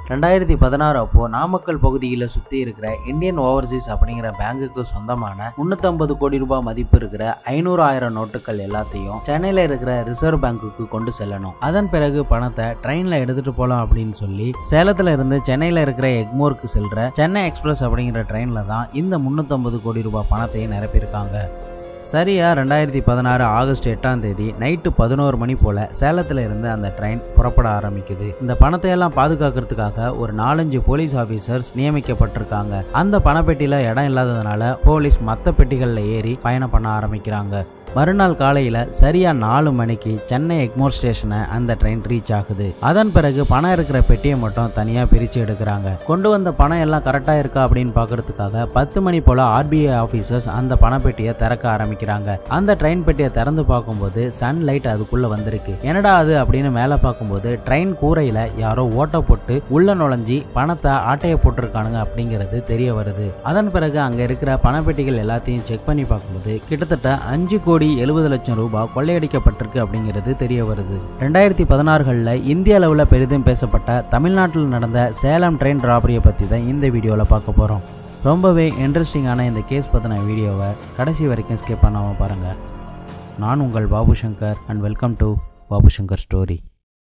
ரெண்டாயிரத்தி பதினாறு அப்போ நாமக்கல் பகுதியில் சுற்றி இருக்கிற இந்தியன் ஓவர்சீஸ் அப்படிங்கிற பேங்குக்கு சொந்தமான முன்னூத்தம்பது கோடி ரூபாய் மதிப்பு இருக்கிற ஐநூறு ஆயிரம் நோட்டுகள் எல்லாத்தையும் சென்னையில் இருக்கிற ரிசர்வ் பேங்குக்கு கொண்டு செல்லணும் அதன் பிறகு பணத்தை ட்ரெயினில் எடுத்துட்டு போகலாம் அப்படின்னு சொல்லி சேலத்தில் இருந்து சென்னையில் இருக்கிற எக்மோருக்கு செல்ற சென்னை எக்ஸ்பிரஸ் அப்படிங்கிற ட்ரெயினில் தான் இந்த முன்னூத்தம்பது கோடி ரூபாய் பணத்தை நிரப்பியிருக்காங்க சரியா ரெண்டாயிரத்தி பதினாறு ஆகஸ்ட் எட்டாம் தேதி நைட்டு பதினோரு மணி போல சேலத்தில் இருந்து அந்த ட்ரெயின் புறப்பட ஆரம்பிக்குது இந்த பணத்தை எல்லாம் பாதுகாக்கிறதுக்காக ஒரு நாலஞ்சு போலீஸ் ஆபீசர்ஸ் நியமிக்கப்பட்டிருக்காங்க அந்த பணப்பெட்டியில இடம் இல்லாததுனால போலீஸ் மற்ற பெட்டிகளில் ஏறி பயணம் பண்ண ஆரம்பிக்கிறாங்க மறுநாள் காலையில சரியா நாலு மணிக்கு சென்னை எக்மோர் ஸ்டேஷனை அந்த ட்ரெயின் ரீச் ஆகுது அதன் பிறகு பணம் இருக்கிற பெட்டியை மட்டும் தனியா பிரிச்சு எடுக்கிறாங்க கொண்டு வந்த பணம் எல்லாம் கரெக்டா இருக்கா அப்படின்னு பாக்குறதுக்காக பத்து மணி போல ஆர்பிஐ ஆபீசர்ஸ் அந்த பணப்பெட்டியை திறக்க ஆரம்பிக்கிறாங்க அந்த ட்ரெயின் பெட்டியை திறந்து பார்க்கும்போது சன் லைட் அதுக்குள்ள வந்திருக்கு என்னடா அது அப்படின்னு மேல பார்க்கும்போது ட்ரெயின் கூரையில யாரோ ஓட்ட போட்டு உள்ள நுழைஞ்சி பணத்தை ஆட்டைய போட்டிருக்கானுங்க அப்படிங்கிறது தெரிய வருது அதன் பிறகு அங்க இருக்கிற பணப்பெட்டிகள் எல்லாத்தையும் செக் பண்ணி பார்க்கும்போது கிட்டத்தட்ட அஞ்சு கோடி எழுபது லட்சம் ரூபாய் கொள்ளையடிக்கப்பட்டிருக்கு அப்படிங்கிறது தெரிய வருது ரெண்டாயிரத்தி பதினாறுகளில் இந்திய அளவில் பெரிதும் பேசப்பட்ட தமிழ்நாட்டில் நடந்த சேலம் ட்ரெயின் ராபரியை பற்றி தான் இந்த வீடியோவில் பார்க்க போகிறோம் ரொம்பவே இன்ட்ரெஸ்டிங்கான இந்த கேஸ் பற்றின வீடியோவை கடைசி வரைக்கும் ஸ்கிப் பண்ணாமல் பாருங்கள் நான் உங்கள் Babu Shankar and welcome to Babu Shankar story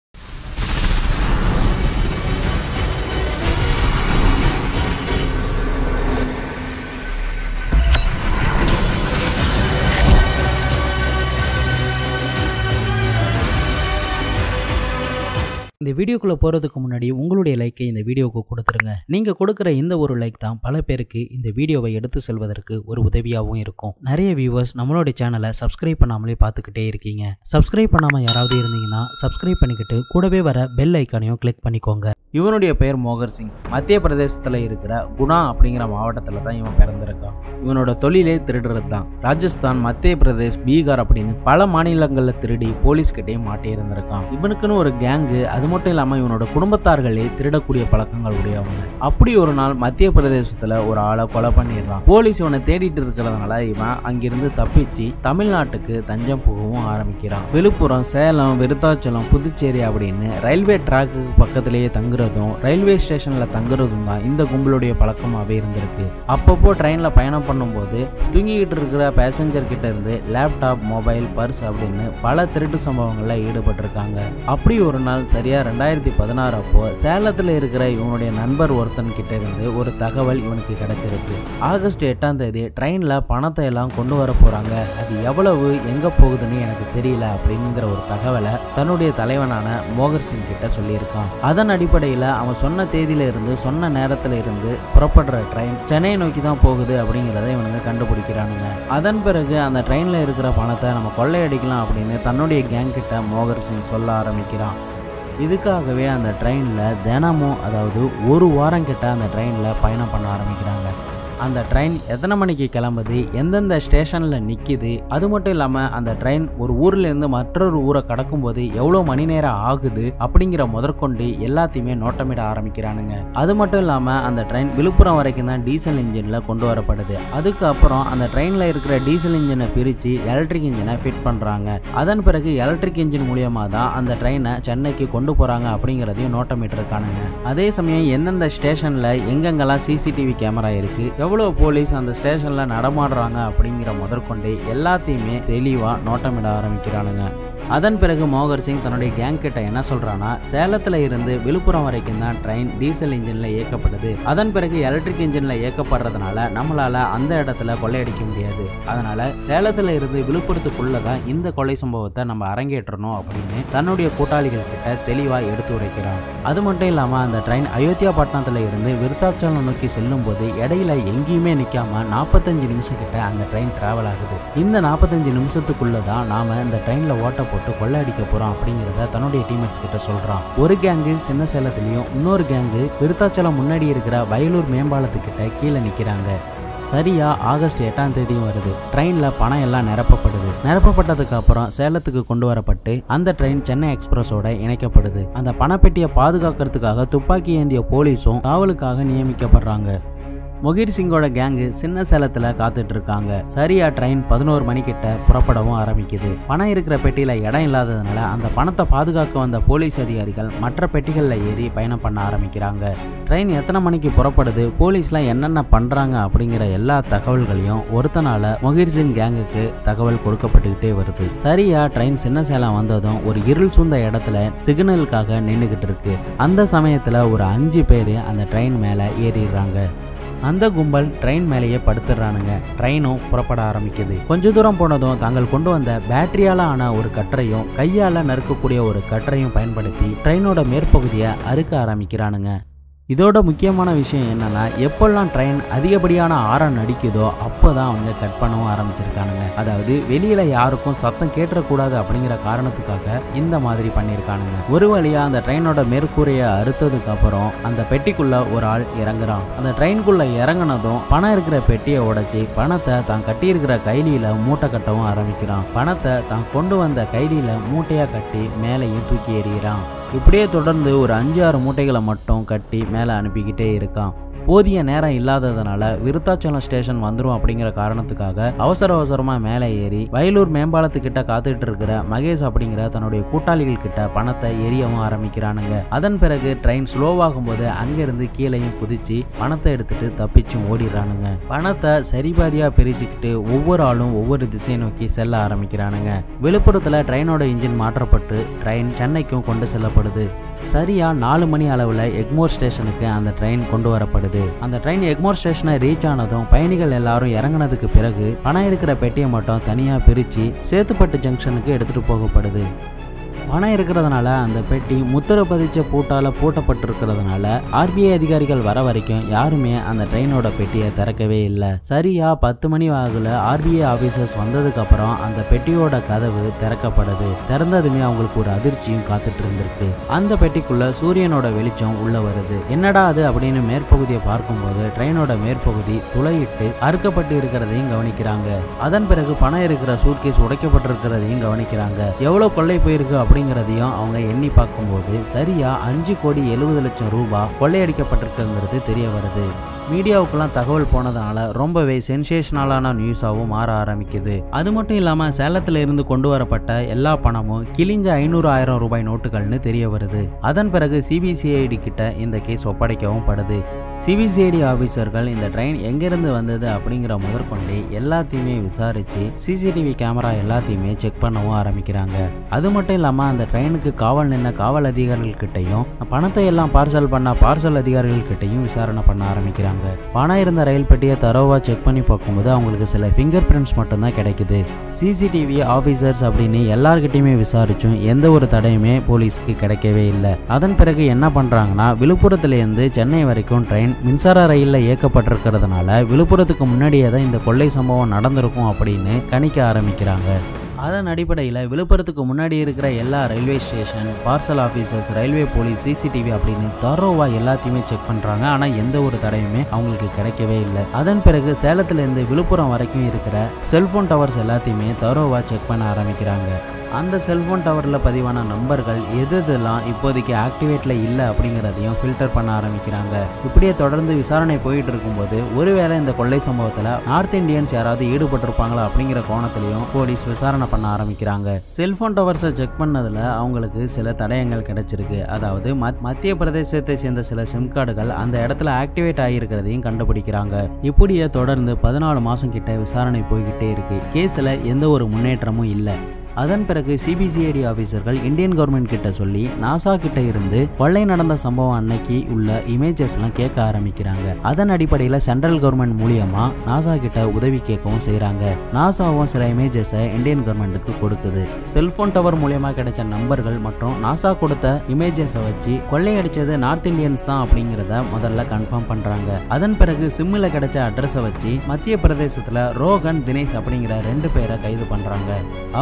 இந்த வீடியோக்குள்ளே போகிறதுக்கு முன்னாடி உங்களுடைய லைக்கை இந்த வீடியோவுக்கு கொடுத்துருங்க நீங்கள் கொடுக்குற இந்த ஒரு லைக் தான் பல பேருக்கு இந்த வீடியோவை எடுத்து செல்வதற்கு ஒரு உதவியாகவும் இருக்கும் நிறைய வியூவர்ஸ் நம்மளுடைய சேனலை சப்ஸ்கிரைப் பண்ணாமலே பார்த்துக்கிட்டே இருக்கீங்க சப்ஸ்கிரைப் பண்ணாமல் யாராவது இருந்தீங்கன்னா சப்ஸ்கிரைப் பண்ணிக்கிட்டு கூடவே வர பெல் ஐக்கானையும் கிளிக் பண்ணிக்கோங்க இவனுடைய பெயர் மோகர் சிங் மத்திய பிரதேசத்தில் இருக்கிற குணா அப்படிங்கிற மாவட்டத்தில் தான் இவன் பிறந்திருக்கான் இவனோட தொழிலே திருடுறது தான் ராஜஸ்தான் மத்திய பிரதேஷ் பீகார் அப்படின்னு பல மாநிலங்களில் திருடி போலீஸ்கிட்டையும் மாட்டி இருந்திருக்கான் இவனுக்குன்னு ஒரு கேங்கு அது மட்டும் இல்லாமல் இவனோட குடும்பத்தார்களே திருடக்கூடிய பழக்கங்கள் உடையவங்க அப்படி ஒரு நாள் மத்திய பிரதேசத்தில் ஒரு ஆளை கொலை பண்ணிடுறான் போலீஸ் இவனை தேடிட்டு இருக்கிறதுனால இவன் அங்கிருந்து தப்பிச்சு தமிழ்நாட்டுக்கு தஞ்சம் புகவும் ஆரம்பிக்கிறான் விழுப்புரம் சேலம் விருத்தாச்சலம் புதுச்சேரி அப்படின்னு ரயில்வே ட்ராக்கு பக்கத்திலேயே தங்குறதும் ரயில்வே ஸ்டேஷனில் தங்குறதும் தான் இந்த கும்பலுடைய பழக்கமாகவே இருந்திருக்கு அப்பப்போ ட்ரெயினில் பயணம் பண்ணும்போது தூங்கிக்கிட்டு இருக்கிற பேசஞ்சர் கிட்ட இருந்து லேப்டாப் மொபைல் பர்ஸ் அப்படின்னு பல திருட்டு சம்பவங்களில் ஈடுபட்டிருக்காங்க அப்படி ஒரு நாள் சரியா ரெண்டாயிரத்தி பதினாறு அப்போ சேலத்தில் இருக்கிற இவனுடைய நண்பர் ஒருத்தன் கிட்ட இருந்து ஒரு தகவல் இவனுக்கு கிடைச்சிருக்கு ஆகஸ்ட் எட்டாம் தேதி ட்ரெயினில் பணத்தை எல்லாம் கொண்டு வர போறாங்க அது எவ்வளவு எங்க போகுதுன்னு எனக்கு தெரியல அப்படிங்கிற ஒரு தகவலை தன்னுடைய தலைவனான மோகர் சிங் கிட்ட சொல்லியிருக்கான் அதன் அடிப்படையில் அவன் சொன்ன தேதியில இருந்து சொன்ன நேரத்தில் இருந்து புறப்படுற ட்ரெயின் சென்னை நோக்கி தான் போகுது அப்படிங்கிறத இவனுங்க கண்டுபிடிக்கிறானுங்க அதன் பிறகு அந்த ட்ரெயினில் இருக்கிற பணத்தை நம்ம கொள்ளையடிக்கலாம் அப்படின்னு தன்னுடைய கேங் கிட்ட மோகர் சிங் சொல்ல ஆரம்பிக்கிறான் இதுக்காகவே அந்த ட்ரெயினில் தினமும் அதாவது ஒரு வாரம் கிட்ட அந்த ட்ரெயினில் பயணம் பண்ண ஆரம்பிக்கிறாங்க அந்த ட்ரெயின் எத்தனை மணிக்கு கிளம்புது எந்தெந்த ஸ்டேஷனில் நிற்கிது அது மட்டும் இல்லாமல் அந்த ட்ரெயின் ஒரு ஊர்லேருந்து மற்றொரு ஊரை கடக்கும்போது எவ்வளோ மணி நேரம் ஆகுது அப்படிங்கிற முதற்கொண்டு எல்லாத்தையுமே நோட்டமிட ஆரம்பிக்கிறானுங்க அது மட்டும் இல்லாமல் அந்த ட்ரெயின் விழுப்புரம் வரைக்கும் தான் டீசல் இன்ஜினில் கொண்டு வரப்படுது அதுக்கப்புறம் அந்த ட்ரெயினில் இருக்கிற டீசல் இன்ஜினை பிரித்து எலக்ட்ரிக் இன்ஜினை ஃபிட் பண்ணுறாங்க அதன் பிறகு எலக்ட்ரிக் இன்ஜின் மூலியமாக தான் அந்த ட்ரெயினை சென்னைக்கு கொண்டு போகிறாங்க அப்படிங்கிறதையும் நோட்டமிட்டிருக்கானுங்க அதே சமயம் எந்தெந்த ஸ்டேஷனில் எங்கெங்கெல்லாம் சிசிடிவி கேமரா இருக்குது எவ்வளோ போலீஸ் அந்த ஸ்டேஷனில் நடமாடுறாங்க அப்படிங்கிற முதற்கொண்டு எல்லாத்தையுமே தெளிவாக நோட்டமிட ஆரம்பிக்கிறானுங்க அதன் பிறகு மோகர் சிங் தன்னுடைய கேங் கிட்ட என்ன சொல்றான்னா சேலத்தில் இருந்து விழுப்புரம் வரைக்கும் தான் ட்ரெயின் டீசல் இன்ஜினில் இயக்கப்படுது அதன் பிறகு எலக்ட்ரிக் இன்ஜினில் இயக்கப்படுறதுனால நம்மளால அந்த இடத்துல கொள்ளையடிக்க முடியாது அதனால சேலத்தில் இருந்து விழுப்புரத்துக்குள்ள தான் இந்த கொலை சம்பவத்தை நம்ம அரங்கேற்றணும் அப்படின்னு தன்னுடைய கூட்டாளிகள் கிட்ட தெளிவாக எடுத்து உரைக்கிறான் அது மட்டும் இல்லாமல் அந்த ட்ரெயின் அயோத்தியா பட்டணத்தில் இருந்து விருத்தாச்சலம் நோக்கி செல்லும் போது இடையில எங்கேயுமே நிற்காம நாற்பத்தஞ்சு நிமிஷம் கிட்ட அந்த ட்ரெயின் டிராவல் ஆகுது இந்த நாற்பத்தஞ்சு நிமிஷத்துக்குள்ள தான் நாம இந்த ட்ரெயினில் ஓட்ட போட்டு கொள்ளையடிக்க போறோம் அப்படிங்கிறத தன்னுடைய டீம்மேட்ஸ் கிட்ட சொல்றான் ஒரு கேங்கு சின்ன சேலத்துலயும் இன்னொரு கேங்கு விருத்தாச்சலம் முன்னாடி இருக்கிற வயலூர் மேம்பாலத்துக்கிட்ட கீழே நிக்கிறாங்க சரியா ஆகஸ்ட் எட்டாம் தேதியும் வருது ட்ரெயின்ல பணம் எல்லாம் நிரப்பப்படுது நிரப்பப்பட்டதுக்கு அப்புறம் சேலத்துக்கு கொண்டு வரப்பட்டு அந்த ட்ரெயின் சென்னை எக்ஸ்பிரஸோட இணைக்கப்படுது அந்த பணப்பெட்டியை பாதுகாக்கிறதுக்காக துப்பாக்கி ஏந்திய போலீஸும் காவலுக்காக நியமிக்கப்படுறாங்க மொகீர் சிங்கோட கேங்கு சின்ன சேலத்துல காத்துட்டு இருக்காங்க சரியா ட்ரெயின் பதினோரு மணிக்கிட்ட புறப்படவும் ஆரம்பிக்குது பணம் இருக்கிற பெட்டியில இடம் இல்லாததுனால அந்த பணத்தை பாதுகாக்க வந்த போலீஸ் அதிகாரிகள் மற்ற பெட்டிகள்ல ஏறி பயணம் பண்ண ஆரம்பிக்கிறாங்க ட்ரெயின் எத்தனை மணிக்கு புறப்படுது போலீஸ்லாம் என்னென்ன பண்றாங்க அப்படிங்கிற எல்லா தகவல்களையும் ஒருத்தனால மொகீர் சிங் கேங்குக்கு தகவல் கொடுக்கப்பட்டுக்கிட்டே வருது சரியா ட்ரெயின் சின்ன சேலம் வந்ததும் ஒரு இருள் சூழ்ந்த இடத்துல சிக்னலுக்காக நின்றுகிட்டு இருக்கு அந்த சமயத்துல ஒரு அஞ்சு பேர் அந்த ட்ரெயின் மேல ஏறிடுறாங்க அந்த கும்பல் ட்ரெயின் மேலேயே படுத்துடுறானுங்க ட்ரெயினும் புறப்பட ஆரம்பிக்குது கொஞ்ச தூரம் போனதும் தாங்கள் கொண்டு வந்த பேட்டரியால ஆன ஒரு கற்றையும் கையால நறுக்கக்கூடிய ஒரு கற்றையும் பயன்படுத்தி ட்ரெயினோட மேற்பகுதியை அறுக்க ஆரம்பிக்கிறானுங்க இதோட முக்கியமான விஷயம் என்னன்னா எப்பெல்லாம் ட்ரெயின் அதிகப்படியான ஆரம் அடிக்குதோ அப்போதான் அவங்க கட் பண்ணவும் ஆரம்பிச்சிருக்கானுங்க அதாவது வெளியில யாருக்கும் சத்தம் கேட்டக்கூடாது அப்படிங்கிற காரணத்துக்காக இந்த மாதிரி பண்ணியிருக்கானுங்க ஒரு வழியா அந்த ட்ரெயினோட மேற்கூரையை அறுத்ததுக்கு அப்புறம் அந்த பெட்டிக்குள்ள ஒரு ஆள் இறங்குறான் அந்த ட்ரெயின்குள்ள இறங்குனதும் பணம் இருக்கிற பெட்டியை உடைச்சி பணத்தை தான் கட்டியிருக்கிற கைலியில மூட்டை கட்டவும் ஆரம்பிக்கிறான் பணத்தை தான் கொண்டு வந்த கைலியில மூட்டையா கட்டி மேலேயும் தூக்கி எறிகிறான் இப்படியே தொடர்ந்து ஒரு அஞ்சு ஆறு மூட்டைகளை மட்டும் கட்டி மேலே அனுப்பிக்கிட்டே இருக்கான் போதிய நேரம் இல்லாததுனால விருத்தாச்சலம் ஸ்டேஷன் வந்துடும் அப்படிங்கிற காரணத்துக்காக அவசர அவசரமாக மேலே ஏறி வயலூர் மேம்பாலத்துக்கிட்ட காத்துட்டு இருக்கிற மகேஷ் அப்படிங்கிற தன்னுடைய கூட்டாளிகள் கிட்ட பணத்தை எரியவும் ஆரம்பிக்கிறானுங்க அதன் பிறகு ட்ரெயின் ஸ்லோவாகும் போது அங்கிருந்து கீழேயும் குதிச்சு பணத்தை எடுத்துட்டு தப்பிச்சும் ஓடிடுறானுங்க பணத்தை சரிபாதியாக பிரிச்சுக்கிட்டு ஒவ்வொரு ஆளும் ஒவ்வொரு திசையை நோக்கி செல்ல ஆரம்பிக்கிறானுங்க விழுப்புரத்தில் ட்ரெயினோட இன்ஜின் மாற்றப்பட்டு ட்ரெயின் சென்னைக்கும் கொண்டு செல்லப்படுது சரியா நாலு மணி அளவில் எக்மோர் ஸ்டேஷனுக்கு அந்த ட்ரெயின் கொண்டு வரப்படுது அந்த ட்ரெயின் எக்மோர் ஸ்டேஷனை ரீச் ஆனதும் பயணிகள் எல்லாரும் இறங்குனதுக்கு பிறகு பணம் இருக்கிற பெட்டியை மட்டும் தனியாக பிரித்து சேத்துப்பட்டு ஜங்ஷனுக்கு எடுத்துகிட்டு போகப்படுது பணம் இருக்கிறதுனால அந்த பெட்டி முத்திர பதிச்ச பூட்டால பூட்டப்பட்டிருக்கிறதுனால ஆர்பிஐ அதிகாரிகள் வர வரைக்கும் யாருமே அந்த ட்ரெயினோட பெட்டியை திறக்கவே இல்லை சரியா பத்து மணி ஆகுல ஆர்பிஐ ஆபீசர்ஸ் வந்ததுக்கு அப்புறம் அந்த பெட்டியோட கதவு திறக்கப்படுது திறந்ததுமே அவங்களுக்கு ஒரு அதிர்ச்சியும் காத்துட்டு இருந்திருக்கு அந்த பெட்டிக்குள்ள சூரியனோட வெளிச்சம் உள்ள வருது என்னடா அது அப்படின்னு மேற்பகுதியை பார்க்கும்போது ட்ரெயினோட மேற்பகுதி துளையிட்டு அறுக்கப்பட்டு இருக்கிறதையும் கவனிக்கிறாங்க அதன் பிறகு பணம் இருக்கிற சூட்கேஸ் உடைக்கப்பட்டிருக்கிறதையும் கவனிக்கிறாங்க எவ்வளவு கொள்ளை போயிருக்கு அப்படிங்கிறதையும் அவங்க எண்ணி பார்க்கும்போது சரியா அஞ்சு கோடி எழுபது லட்சம் ரூபாய் கொள்ளையடிக்கப்பட்டிருக்குங்கிறது தெரிய வருது மீடியாவுக்கெல்லாம் தகவல் போனதுனால ரொம்பவே சென்சேஷனலான நியூஸாகவும் மாற ஆரம்பிக்குது அது மட்டும் இல்லாமல் சேலத்தில் இருந்து கொண்டு வரப்பட்ட எல்லா பணமும் கிழிஞ்ச ஐநூறு ஆயிரம் ரூபாய் நோட்டுகள்னு தெரிய வருது அதன் பிறகு சிபிசிஐடி கிட்ட இந்த கேஸ் ஒப்படைக்கவும் படுது சிபிசிஐடி ஆஃபீஸர்கள் இந்த ட்ரெயின் எங்கேருந்து வந்தது அப்படிங்கிற முதற்கொண்டு எல்லாத்தையுமே விசாரித்து சிசிடிவி கேமரா எல்லாத்தையுமே செக் பண்ணவும் ஆரம்பிக்கிறாங்க அது மட்டும் இல்லாமல் அந்த ட்ரெயினுக்கு காவல் நின்ன காவல் அதிகாரிகள்கிட்டையும் பணத்தை எல்லாம் பார்சல் பண்ண பார்சல் அதிகாரிகள்கிட்டையும் விசாரணை பண்ண ஆரம்பிக்கிறாங்க பணம் இருந்த ரயில் பெட்டியை தரோவாக செக் பண்ணி பார்க்கும்போது அவங்களுக்கு சில ஃபிங்கர் பிரிண்ட்ஸ் மட்டும்தான் கிடைக்குது சிசிடிவி ஆஃபீஸர்ஸ் அப்படின்னு எல்லார்கிட்டையுமே விசாரிச்சும் எந்த ஒரு தடையுமே போலீஸ்க்கு கிடைக்கவே இல்லை அதன் பிறகு என்ன பண்ணுறாங்கன்னா விழுப்புரத்துலேருந்து சென்னை வரைக்கும் ட்ரெயின் மின்சார ரயிலில் இயக்கப்பட்டிருக்கிறதுனால விழுப்புரத்துக்கு முன்னாடியே தான் இந்த கொள்ளை சம்பவம் நடந்திருக்கும் அப்படின்னு கணிக்க ஆரம்பிக்கிறாங்க அதன் அடிப்படையில் விழுப்புரத்துக்கு முன்னாடி இருக்கிற எல்லா railway station parcel officers railway police CCTV அப்படின்னு தரோவாக எல்லாத்தையுமே செக் பண்ணுறாங்க ஆனால் எந்த ஒரு தடையுமே அவங்களுக்கு கிடைக்கவே இல்லை அதன் பிறகு சேலத்துலேருந்து விழுப்புரம் வரைக்கும் இருக்கிற செல்ஃபோன் டவர்ஸ் எல்லாத்தையுமே தரோவாக செக் பண்ண ஆரம்பிக்கிறாங்க அந்த செல்ஃபோன் டவரில் பதிவான நம்பர்கள் எது எதெல்லாம் இப்போதைக்கு ஆக்டிவேட்டில் இல்லை அப்படிங்கிறதையும் ஃபில்டர் பண்ண ஆரம்பிக்கிறாங்க இப்படியே தொடர்ந்து விசாரணை போயிட்டு இருக்கும்போது ஒருவேளை இந்த கொள்ளை சம்பவத்தில் நார்த் இந்தியன்ஸ் யாராவது ஈடுபட்டிருப்பாங்களா அப்படிங்கிற கோணத்திலையும் போலீஸ் விசாரணை பண்ண ஆரம்பிக்கிறாங்க செல்ஃபோன் டவர்ஸை செக் பண்ணதில் அவங்களுக்கு சில தடயங்கள் கிடைச்சிருக்கு அதாவது மத்- மத்திய பிரதேசத்தை சேர்ந்த சில சிம் கார்டுகள் அந்த இடத்துல ஆக்டிவேட் ஆகியிருக்கிறதையும் கண்டுபிடிக்கிறாங்க இப்படியே தொடர்ந்து பதினாலு மாதம் கிட்ட விசாரணை போய்கிட்டே இருக்கு கேஸில் எந்த ஒரு முன்னேற்றமும் இல்லை அதன் பிறகு சிபிசிஐடி ஆஃபீஸர்கள் இந்தியன் கவர்மெண்ட் கிட்ட சொல்லி நாசா கிட்ட இருந்து கொள்ளை நடந்த சம்பவம் அன்னைக்கு உள்ள இமேஜஸ்லாம் கேட்க ஆரம்பிக்கிறாங்க அதன் அடிப்படையில் சென்ட்ரல் கவர்மெண்ட் மூலியமா நாசா கிட்ட உதவி கேட்கவும் செய்றாங்க நாசாவும் சில இமேஜஸை இந்தியன் கவர்மெண்ட்டுக்கு கொடுக்குது செல்போன் டவர் மூலியமா கிடைச்ச நம்பர்கள் மற்றும் நாசா கொடுத்த இமேஜஸை வச்சு கொள்ளையடிச்சது நார்த் இந்தியன்ஸ் தான் அப்படிங்கிறத முதல்ல கன்ஃபார்ம் பண்றாங்க அதன் பிறகு சிம்மில் கிடைச்ச அட்ரஸை வச்சு மத்திய பிரதேசத்துல ரோகன் தினேஷ் அப்படிங்கிற ரெண்டு பேரை கைது பண்றாங்க அவங்க ரெண்டு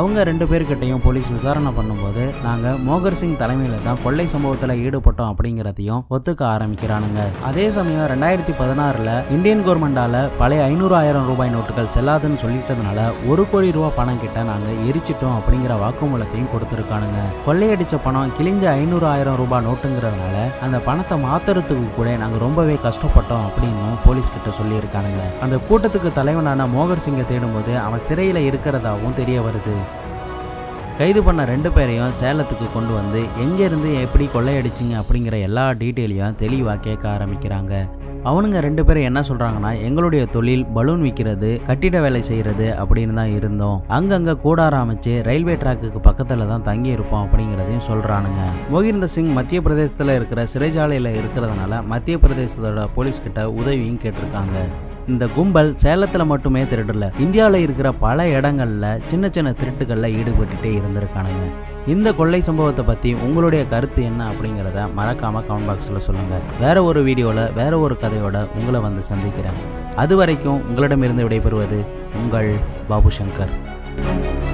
ரெண்டு பேர்கிட்டையும் போலீஸ் விசாரணை பண்ணும்போது நாங்க மோகர் சிங் தலைமையில தான் கொள்ளை சம்பவத்துல ஈடுபட்டோம் அப்படிங்கிறதையும் ஒத்துக்க ஆரம்பிக்கிறானுங்க அதே சமயம் ரெண்டாயிரத்தி பதினாறுல இந்தியன் கவர்மெண்டால பழைய ஐநூறு ஆயிரம் ரூபாய் நோட்டுகள் செல்லாதுன்னு சொல்லிட்டதுனால ஒரு கோடி ரூபாய் பணம் கிட்ட நாங்க எரிச்சிட்டோம் அப்படிங்கிற வாக்குமூலத்தையும் கொடுத்துருக்கானுங்க கொள்ளையடிச்ச பணம் கிழிஞ்ச ஐநூறு ஆயிரம் ரூபாய் நோட்டுங்கிறதுனால அந்த பணத்தை மாத்துறதுக்கு கூட நாங்க ரொம்பவே கஷ்டப்பட்டோம் அப்படின்னு போலீஸ் கிட்ட சொல்லியிருக்கானுங்க அந்த கூட்டத்துக்கு தலைவனான மோகர் சிங்கை தேடும்போது அவன் சிறையில இருக்கிறதாவும் தெரிய வருது கைது பண்ண ரெண்டு பேரையும் சேலத்துக்கு கொண்டு வந்து எங்கேருந்து எப்படி கொள்ளையடிச்சிங்க அப்படிங்கிற எல்லா டீட்டெயிலையும் தெளிவாக கேட்க ஆரம்பிக்கிறாங்க அவனுங்க ரெண்டு பேரும் என்ன சொல்றாங்கன்னா எங்களுடைய தொழில் பலூன் விற்கிறது கட்டிட வேலை செய்யறது அப்படின்னு தான் இருந்தோம் அங்கங்க கூடாரம் அமைச்சு ரயில்வே ட்ராக்குக்கு பக்கத்துல தான் தங்கி இருப்போம் அப்படிங்கிறதையும் சொல்றானுங்க மோகிந்தர் சிங் மத்திய பிரதேசத்துல இருக்கிற சிறைச்சாலையில இருக்கிறதுனால மத்திய பிரதேசத்தோட போலீஸ் கிட்ட உதவியும் கேட்டிருக்காங்க இந்த கும்பல் சேலத்துல மட்டுமே திருடல இந்தியாவில் இருக்கிற பல இடங்கள்ல சின்ன சின்ன திருட்டுகள்ல ஈடுபட்டுட்டே இருந்திருக்கானுங்க இந்த கொள்ளை சம்பவத்தை பத்தி உங்களுடைய கருத்து என்ன அப்படிங்கிறத மறக்காம கமெண்ட் பாக்ஸ்ல சொல்லுங்க வேற ஒரு வீடியோல வேற ஒரு கதையோட உங்களை வந்து சந்திக்கிறேன் அது வரைக்கும் உங்களிடமிருந்து விடைபெறுவது உங்கள் பாபு சங்கர்